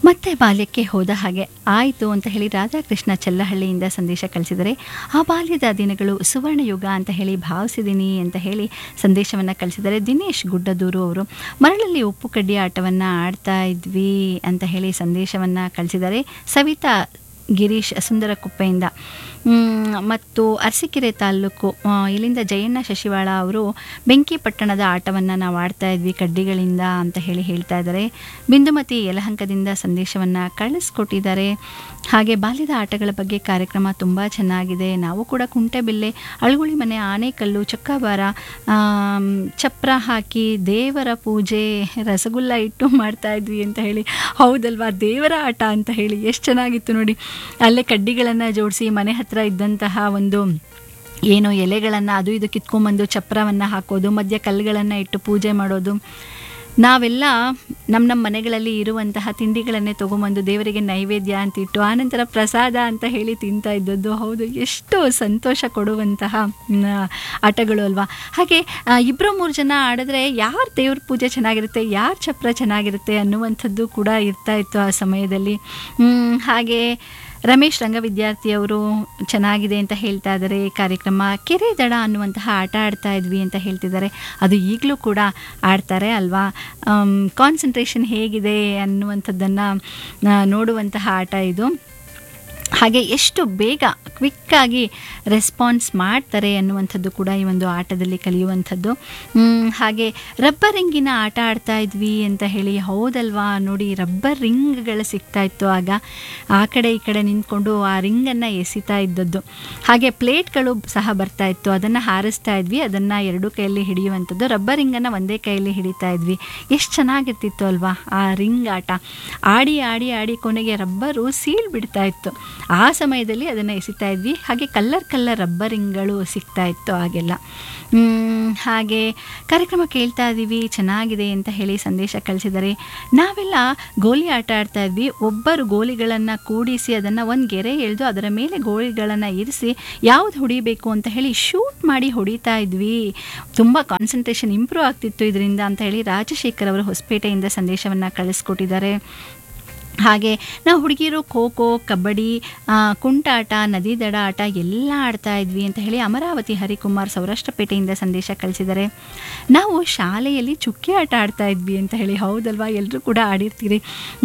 ಮತ್ತೆ ಬಾಲ್ಯಕ್ಕೆ ಹೋದ ಹಾಗೆ ಆಯಿತು ಅಂತ ಹೇಳಿ ರಾಧಾಕೃಷ್ಣ ಚೆಲ್ಲಹಳ್ಳಿಯಿಂದ ಸಂದೇಶ ಕಳಿಸಿದರೆ ಆ ಬಾಲ್ಯದ ದಿನಗಳು ಸುವರ್ಣಯುಗ ಅಂತ ಹೇಳಿ ಭಾವಿಸಿದ್ದೀನಿ ಅಂತ ಹೇಳಿ ಸಂದೇಶವನ್ನು ಕಳಿಸಿದರೆ ದಿನೇಶ್ ಗುಡ್ಡದೂರು ಅವರು ಮರಳಲ್ಲಿ ಉಪ್ಪು ಕಡ್ಡಿ ಆಟವನ್ನು ಆಡ್ತಾ ಇದ್ವಿ ಅಂತ ಹೇಳಿ ಸಂದೇಶವನ್ನು ಕಳಿಸಿದ್ದಾರೆ ಸವಿತಾ ಗಿರೀಶ್ ಸುಂದರಕುಪ್ಪೆಯಿಂದ ಮ್, ಮತ್ತು ಅರಸೀಕೆರೆ ತಾಲೂಕು ಆ, ಇಲ್ಲಿಂದ ಜಯಣ್ಣ ಶಶಿವಾಳ ಅವರು ಬೆಂಕಿ ಪಟ್ಟಣದ ಆಟವನ್ನು ನಾವು ಆಡ್ತಾ ಇದ್ವಿ ಕಡ್ಡಿಗಳಿಂದ ಅಂತ ಹೇಳಿ ಹೇಳ್ತಾ ಇದ್ದಾರೆ ಬಿಂದುಮತಿ ಯಲಹಂಕದಿಂದ ಸಂದೇಶವನ್ನು ಕಳಿಸ್ಕೊಟ್ಟಿದ್ದಾರೆ ಹಾಗೆ ಬಾಲ್ಯದ ಆಟಗಳ ಬಗ್ಗೆ ಕಾರ್ಯಕ್ರಮ ತುಂಬ ಚೆನ್ನಾಗಿದೆ ನಾವು ಕೂಡ ಕುಂಟೆಬಿಲ್ಲೆ ಅಳುಗುಳಿ ಮನೆ ಆನೆಕಲ್ಲು ಚಕ್ಕಾಬಾರ ಆಮ್, ಚಪ್ರ ಹಾಕಿ ದೇವರ ಪೂಜೆ ರಸಗುಲ್ಲ ಇಟ್ಟು ಮಾಡ್ತಾ ಇದ್ವಿ ಅಂತ ಹೇಳಿ ಹೌದಲ್ವಾ ದೇವರ ಆಟ ಅಂತ ಹೇಳಿ ಎಷ್ಟು ಚೆನ್ನಾಗಿತ್ತು ನೋಡಿ ಅಲ್ಲೇ ಕಡ್ಡಿಗಳನ್ನು ಜೋಡಿಸಿ ಮನೆ ಹತ್ರ ಇದ್ದಂತಹ ಒಂದು ಏನು ಎಲೆಗಳನ್ನು ಅದು ಇದು ಕಿತ್ಕೊಂಬಂದು ಚಪ್ರವನ್ನು ಹಾಕೋದು ಮಧ್ಯ ಕಲ್ಲುಗಳನ್ನು ಇಟ್ಟು ಪೂಜೆ ಮಾಡೋದು ನಾವೆಲ್ಲ ನಮ್ಮ ನಮ್ಮ ಮನೆಗಳಲ್ಲಿ ಇರುವಂತಹ ತಿಂಡಿಗಳನ್ನೇ ತೊಗೊಂಬಂದು ದೇವರಿಗೆ ನೈವೇದ್ಯ ಅಂತ ಇಟ್ಟು ಆನಂತರ ಪ್ರಸಾದ ಅಂತ ಹೇಳಿ ತಿಂತಾ ಇದ್ದದ್ದು ಹೌದು ಎಷ್ಟು ಸಂತೋಷ ಕೊಡುವಂತಹ ಮ್, ಆಟಗಳು ಅಲ್ವಾ ಹಾಗೆ ಆ, ಇಬ್ಬರು ಮೂರು ಜನ ಆಡಿದ್ರೆ ಯಾರು ದೇವ್ರ ಪೂಜೆ ಚೆನ್ನಾಗಿರುತ್ತೆ ಯಾರ ಚಪ್ರ ಚೆನ್ನಾಗಿರುತ್ತೆ ಅನ್ನುವಂಥದ್ದು ಕೂಡ ಇರ್ತಾ ಇತ್ತು ಆ ಸಮಯದಲ್ಲಿ ಮ್, ಹಾಗೆ ರಮೇಶ್ ರಂಗವಿದ್ಯಾರ್ಥಿಯವರು ಚೆನ್ನಾಗಿದೆ ಅಂತ ಹೇಳ್ತಾ ಇದ್ದಾರೆ ಕಾರ್ಯಕ್ರಮ ಕೆರೆ ದಡ ಅನ್ನುವಂತಹ ಆಟ ಆಡ್ತಾ ಇದ್ವಿ ಅಂತ ಹೇಳ್ತಿದ್ದಾರೆ ಅದು ಈಗಲೂ ಕೂಡ ಆಡ್ತಾರೆ ಅಲ್ವಾ ಕಾನ್ಸಂಟ್ರೇಷನ್ ಹೇಗಿದೆ ಅನ್ನುವಂಥದ್ದನ್ನು ನೋಡುವಂತಹ ಆಟ ಇದು ಹಾಗೆ ಎಷ್ಟು ಬೇಗ ಕ್ವಿಕ್ಕಾಗಿ ರೆಸ್ಪಾನ್ಸ್ ಮಾಡ್ತಾರೆ ಅನ್ನುವಂಥದ್ದು ಕೂಡ ಈ ಒಂದು ಆಟದಲ್ಲಿ ಕಲಿಯುವಂಥದ್ದು ಮ್, ಹಾಗೆ ರಬ್ಬರ್ ರಿಂಗಿನ ಆಟ ಆಡ್ತಾ ಇದ್ವಿ ಅಂತ ಹೇಳಿ ಹೌದಲ್ವಾ ನೋಡಿ ರಬ್ಬರ್ ರಿಂಗ್ಗಳು ಸಿಗ್ತಾ ಇತ್ತು ಆಗ ಆ ಕಡೆ ಈ ಕಡೆ ನಿಂತ್ಕೊಂಡು ಆ ರಿಂಗನ್ನು ಎಸಿತಾ ಇದ್ದದ್ದು ಹಾಗೆ ಪ್ಲೇಟ್ಗಳು ಸಹ ಬರ್ತಾ ಇತ್ತು ಅದನ್ನು ಹಾರಿಸ್ತಾ ಇದ್ವಿ ಅದನ್ನು ಎರಡು ಕೈಯಲ್ಲಿ ಹಿಡಿಯುವಂಥದ್ದು ರಬ್ಬರ್ ರಿಂಗನ್ನು ಒಂದೇ ಕೈಯಲ್ಲಿ ಹಿಡಿತಾ ಇದ್ವಿ ಎಷ್ಟು ಚೆನ್ನಾಗಿರ್ತಿತ್ತು ಅಲ್ವಾ ಆ ರಿಂಗ್ ಆಟ ಆಡಿ ಆಡಿ ಆಡಿ ಕೊನೆಗೆ ರಬ್ಬರು ಸೀಳ್ ಬಿಡ್ತಾ ಇತ್ತು ಆ ಸಮಯದಲ್ಲಿ ಅದನ್ನು ಎಸಿತಾ ಇದ್ವಿ ಹಾಗೆ ಕಲ್ಲರ್ ಕಲ್ಲರ್ ರಬ್ಬರಿಂಗ್ಗಳು ಸಿಗ್ತಾ ಇತ್ತು ಆಗೆಲ್ಲ ಮ್, ಹಾಗೆ ಕಾರ್ಯಕ್ರಮ ಕೇಳ್ತಾ ಇದ್ದೀವಿ ಚೆನ್ನಾಗಿದೆ ಅಂತ ಹೇಳಿ ಸಂದೇಶ ಕಳಿಸಿದ್ದಾರೆ ನಾವೆಲ್ಲ ಗೋಲಿ ಆಟ ಆಡ್ತಾ ಇದ್ವಿ ಒಬ್ಬರು ಗೋಲಿಗಳನ್ನು ಕೂಡಿಸಿ ಅದನ್ನು ಒಂದು ಗೆರೆ ಎಳೆದು ಅದರ ಮೇಲೆ ಗೋಲಿಗಳನ್ನು ಇರಿಸಿ ಯಾವ್ದು ಹೊಡಿಬೇಕು ಅಂತ ಹೇಳಿ ಶೂಟ್ ಮಾಡಿ ಹೊಡಿತಾ ಇದ್ವಿ ತುಂಬ ಕಾನ್ಸಂಟ್ರೇಷನ್ ಇಂಪ್ರೂವ್ ಆಗ್ತಿತ್ತು ಇದರಿಂದ ಅಂತ ಹೇಳಿ ರಾಜಶೇಖರ್ ಅವರು ಹೊಸಪೇಟೆಯಿಂದ ಸಂದೇಶವನ್ನು ಕಳಿಸ್ಕೊಟ್ಟಿದ್ದಾರೆ ಹಾಗೆ ನಾವು ಹುಡುಗಿರು ಖೋ ಖೋ ಕಬಡ್ಡಿ ಆ, ಕುಂಟಾಟ ನದಿ ದಡ ಆಟ ಎಲ್ಲ ಆಡ್ತಾ ಇದ್ವಿ ಅಂತ ಹೇಳಿ ಅಮರಾವತಿ ಹರಿಕುಮಾರ್ ಸೌರಾಷ್ಟ್ರಪೇಟೆಯಿಂದ ಸಂದೇಶ ಕಳಿಸಿದ್ದಾರೆ ನಾವು ಶಾಲೆಯಲ್ಲಿ ಚುಕ್ಕೆ ಆಟ ಆಡ್ತಾ ಇದ್ವಿ ಅಂತ ಹೇಳಿ ಹೌದಲ್ವಾ ಎಲ್ಲರೂ ಕೂಡ ಆಡಿರ್ತೀರಿ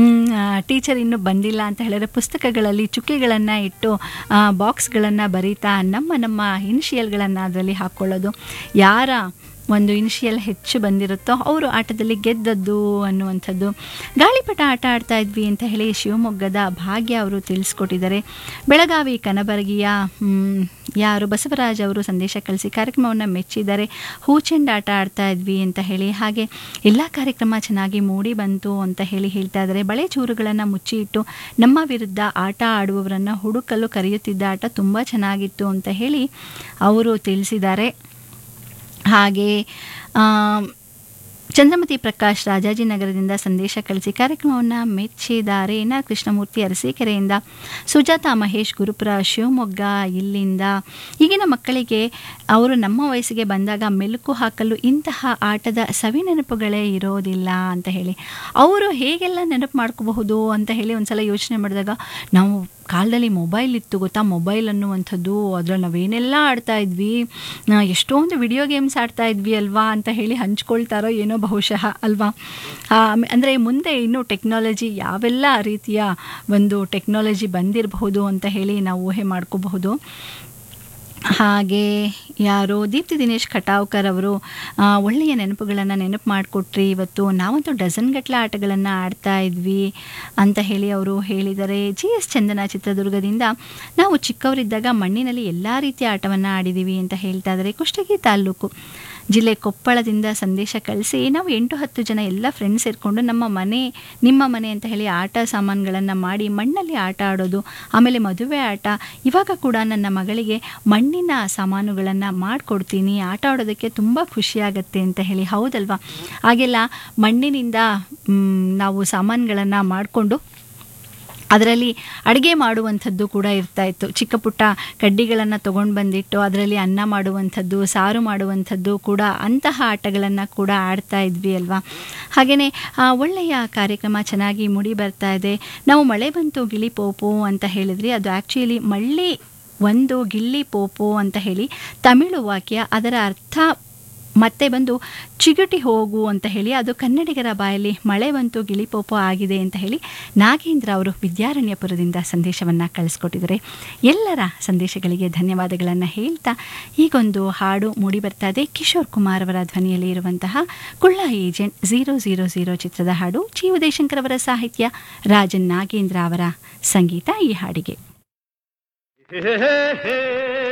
ಟೀಚರ್ ಇನ್ನೂ ಬಂದಿಲ್ಲ ಅಂತ ಹೇಳಿದ್ರೆ ಪುಸ್ತಕಗಳಲ್ಲಿ ಚುಕ್ಕೆಗಳನ್ನು ಇಟ್ಟು ಬಾಕ್ಸ್ಗಳನ್ನು ಬರೀತಾ ನಮ್ಮ ನಮ್ಮ ಇನಿಷಿಯಲ್ಗಳನ್ನು ಅದರಲ್ಲಿ ಹಾಕ್ಕೊಳ್ಳೋದು ಯಾರ ಒಂದು ಇನಿಷಿಯಲ್ ಹೆಚ್ಚು ಬಂದಿರುತ್ತೋ ಅವರು ಆಟದಲ್ಲಿ ಗೆದ್ದದ್ದು ಅನ್ನುವಂಥದ್ದು ಗಾಳಿಪಟ ಆಟ ಆಡ್ತಾ ಇದ್ವಿ ಅಂತ ಹೇಳಿ ಶಿವಮೊಗ್ಗದ ಭಾಗ್ಯ ಅವರು ತಿಳಿಸ್ಕೊಟ್ಟಿದ್ದಾರೆ ಬೆಳಗಾವಿ ಕನಬರಗಿಯ ಮ್, ಯಾರು ಬಸವರಾಜ್ ಅವರು ಸಂದೇಶ ಕಳಿಸಿ ಕಾರ್ಯಕ್ರಮವನ್ನು ಮೆಚ್ಚಿದ್ದಾರೆ ಹೂಚೆಂಡ್ ಆಟ ಆಡ್ತಾ ಇದ್ವಿ ಅಂತ ಹೇಳಿ ಹಾಗೆ ಎಲ್ಲ ಕಾರ್ಯಕ್ರಮ ಚೆನ್ನಾಗಿ ಮೂಡಿ ಬಂತು ಅಂತ ಹೇಳಿ ಹೇಳ್ತಾ ಇದ್ದಾರೆ ಬಳೆ ಚೂರುಗಳನ್ನು ಮುಚ್ಚಿ ಇಟ್ಟು ನಮ್ಮ ವಿರುದ್ಧ ಆಟ ಆಡುವವರನ್ನು ಹುಡುಕಲು ಕರೆಯುತ್ತಿದ್ದ ಆಟ ತುಂಬ ಚೆನ್ನಾಗಿತ್ತು ಅಂತ ಹೇಳಿ ಅವರು ತಿಳಿಸಿದ್ದಾರೆ ಹಾಗೆ ಆಮ್, ಚಂದ್ರಮತಿ ಪ್ರಕಾಶ್ ರಾಜಾಜಿನಗರದಿಂದ ಸಂದೇಶ ಕಳಿಸಿ ಕಾರ್ಯಕ್ರಮವನ್ನು ಮೆಚ್ಚಿದ್ದಾರೆ ಎನ್ ಆರ್ ಕೃಷ್ಣಮೂರ್ತಿ ಅರಸೀಕೆರೆಯಿಂದ ಸುಜಾತ ಮಹೇಶ್ ಗುರುಪುರ ಶಿವಮೊಗ್ಗ ಇಲ್ಲಿಂದ ಈಗಿನ ಮಕ್ಕಳಿಗೆ ಅವರು ನಮ್ಮ ವಯಸ್ಸಿಗೆ ಬಂದಾಗ ಮೆಲುಕು ಹಾಕಲು ಇಂತಹ ಆಟದ ಸವಿ ನೆನಪುಗಳೇ ಇರೋದಿಲ್ಲ ಅಂತ ಹೇಳಿ ಅವರು ಹೇಗೆಲ್ಲ ನೆನಪು ಮಾಡ್ಕೋಬಹುದು ಅಂತ ಹೇಳಿ ಒಂದ್ಸಲ ಯೋಚನೆ ಮಾಡಿದಾಗ ನಾವು ಕಾಲದಲ್ಲಿ ಮೊಬೈಲ್ ಇತ್ತು ಗೊತ್ತಾ ಮೊಬೈಲ್ ಅನ್ನುವಂಥದ್ದು ಅದ್ರಲ್ಲಿ ನಾವೇನೆಲ್ಲ ಆಡ್ತಾ ಇದ್ವಿ ಆ, ಎಷ್ಟೊಂದು ವಿಡಿಯೋ ಗೇಮ್ಸ್ ಆಡ್ತಾ ಇದ್ವಿ ಅಲ್ವಾ ಅಂತ ಹೇಳಿ ಹಂಚ್ಕೊಳ್ತಾರೋ ಏನೋ ಬಹುಶಃ ಅಲ್ವಾ ಅಂದರೆ ಮುಂದೆ ಇನ್ನೂ ಟೆಕ್ನಾಲಜಿ ಯಾವೆಲ್ಲ ರೀತಿಯ ಒಂದು ಟೆಕ್ನಾಲಜಿ ಬಂದಿರಬಹುದು ಅಂತ ಹೇಳಿ ನಾವು ಊಹೆ ಮಾಡ್ಕೋಬಹುದು ಹಾಗೆ ಯಾರೋ ದೀಪ್ತಿ ದಿನೇಶ್ ಖಟಾವ್ಕರ್ ಅವರು ಆ, ಒಳ್ಳೆಯ ನೆನಪುಗಳನ್ನು ನೆನಪು ಮಾಡಿಕೊಟ್ರಿ ಇವತ್ತು ನಾವಂತೂ ಡಜನ್ ಗಟ್ಟಲೆ ಆಟಗಳನ್ನು ಆಡ್ತಾ ಇದ್ವಿ ಅಂತ ಹೇಳಿ ಅವರು ಹೇಳಿದ್ದಾರೆ ಜಿ ಎಸ್ ಚಂದನ ಚಿತ್ರದುರ್ಗದಿಂದ ನಾವು ಚಿಕ್ಕವರಿದ್ದಾಗ ಮಣ್ಣಿನಲ್ಲಿ ಎಲ್ಲ ರೀತಿಯ ಆಟವನ್ನು ಆಡಿದ್ದೀವಿ ಅಂತ ಹೇಳ್ತಾ ಇದ್ದಾರೆ ಕುಷ್ಟಗಿ ತಾಲೂಕು ಜಿಲ್ಲೆ ಕೊಪ್ಪಳದಿಂದ ಸಂದೇಶ ಕಳಿಸಿ ನಾವು ಎಂಟು ಹತ್ತು ಜನ ಎಲ್ಲ ಫ್ರೆಂಡ್ಸ್ ಸೇರಿಕೊಂಡು ನಮ್ಮ ಮನೆ ನಿಮ್ಮ ಮನೆ ಅಂತ ಹೇಳಿ ಆಟ ಸಾಮಾನುಗಳನ್ನು ಮಾಡಿ ಮಣ್ಣಲ್ಲಿ ಆಟ ಆಡೋದು ಆಮೇಲೆ ಮದುವೆ ಆಟ ಇವಾಗ ಕೂಡ ನನ್ನ ಮಗಳಿಗೆ ಮಣ್ಣಿನ ಸಾಮಾನುಗಳನ್ನು ಮಾಡಿಕೊಡ್ತೀನಿ ಆಟ ಆಡೋದಕ್ಕೆ ತುಂಬ ಖುಷಿಯಾಗತ್ತೆ ಅಂತ ಹೇಳಿ ಹೌದಲ್ವಾ ಹಾಗೆಲ್ಲ ಮಣ್ಣಿನಿಂದ ಮ್, ನಾವು ಸಾಮಾನುಗಳನ್ನು ಮಾಡಿಕೊಂಡು ಅದರಲ್ಲಿ ಅಡುಗೆ ಮಾಡುವಂಥದ್ದು ಕೂಡ ಇರ್ತಾ ಇತ್ತು ಚಿಕ್ಕ ಪುಟ್ಟ ಕಡ್ಡಿಗಳನ್ನು ತೊಗೊಂಡು ಬಂದಿಟ್ಟು ಅದರಲ್ಲಿ ಅನ್ನ ಮಾಡುವಂಥದ್ದು ಸಾರು ಮಾಡುವಂಥದ್ದು ಕೂಡ ಅಂತಹ ಆಟಗಳನ್ನು ಕೂಡ ಆಡ್ತಾ ಇದ್ವಿ ಅಲ್ವಾ ಹಾಗೆಯೇ ಒಳ್ಳೆಯ ಕಾರ್ಯಕ್ರಮ ಚೆನ್ನಾಗಿ ಮೂಡಿ ಬರ್ತಾ ಇದೆ ನಾವು ಮಳೆ ಬಂತು ಗಿಳಿ ಪೋಪು ಅಂತ ಹೇಳಿದ್ರಿ ಅದು ಆ್ಯಕ್ಚುಲಿ ಮಳ್ಳಿ ಒಂದು ಗಿಲ್ಲಿ ಪೋಪು ಅಂತ ಹೇಳಿ ತಮಿಳು ವಾಕ್ಯ ಅದರ ಅರ್ಥ ಮತ್ತೆ ಬಂದು ಚಿಗುಟಿ ಹೋಗು ಅಂತ ಹೇಳಿ ಅದು ಕನ್ನಡಿಗರ ಬಾಯಲ್ಲಿ ಮಳೆ ಬಂತು ಗಿಳಿಪೋಪು ಆಗಿದೆ ಅಂತ ಹೇಳಿ ನಾಗೇಂದ್ರ ಅವರು ವಿದ್ಯಾರಣ್ಯಪುರದಿಂದ ಸಂದೇಶವನ್ನು ಕಳಿಸ್ಕೊಟ್ಟಿದ್ದಾರೆ ಎಲ್ಲರ ಸಂದೇಶಗಳಿಗೆ ಧನ್ಯವಾದಗಳನ್ನು ಹೇಳ್ತಾ ಈಗೊಂದು ಹಾಡು ಮೂಡಿ ಬರ್ತಾ ಇದೆ ಕಿಶೋರ್ ಕುಮಾರ್ ಅವರ ಧ್ವನಿಯಲ್ಲಿ ಇರುವಂತಹ ಕುಳ್ಳ ಏಜೆಂಟ್ ಝೀರೋ ಝೀರೋ ಝೀರೋ ಚಿತ್ರದ ಹಾಡು ಜಿ ಉದಯಶಂಕರ್ ಅವರ ಸಾಹಿತ್ಯ ರಾಜನ್ ನಾಗೇಂದ್ರ ಅವರ ಸಂಗೀತ ಈ ಹಾಡಿಗೆ ಹೇ ಹೇ ಹೇ